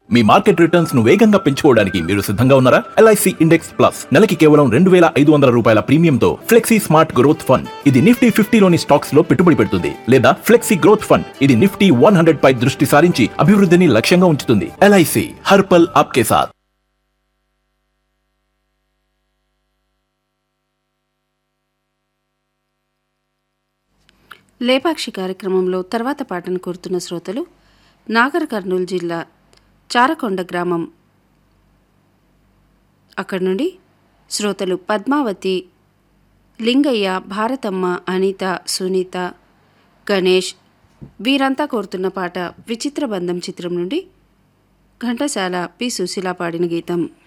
మీ market returns ను వేగంగా పెంచుకోవడానికి మీరు సిద్ధంగా ఉన్నారా ఎల్ఐసి ఇండెక్స్ ప్లస్ నెలకి కేవలం రెండు వేల ఐదు వందల రూపాయల ప్రీమియంతో ఫ్లెక్సీ స్మార్ట్ గ్రోత్ ఫండ్ ఇది నిఫ్టీ ఫిఫ్టీలోని స్టాక్స్ లో పెట్టుబడి పెడుతుంది లేదా ఫ్లెక్సీ గ్రోత్ ఫండ్ ఇది నిఫ్టీ వన్ హండ్రెడ్ పై దృష్టి సారించి అభివృద్ధిని లక్ష్యంగా ఉంచుతుంది ఎల్ఐసి హర్పల్ ఆప్కే సాథ్ లేపాక్షి కార్యక్రమంలో తర్వాత పాటను కోరుతున్న శ్రోతలు నాగర్ కర్నూలు జిల్లా చారకొండ గ్రామం అక్కడి నుండి శ్రోతలు పద్మావతి లింగయ్య భారతమ్మ అనిత సునీత గణేష్ వీరంతా కోరుతున్న పాట విచిత్ర బంధం చిత్రం నుండి ఘంటసాల పి సుశీల పాడిన గీతం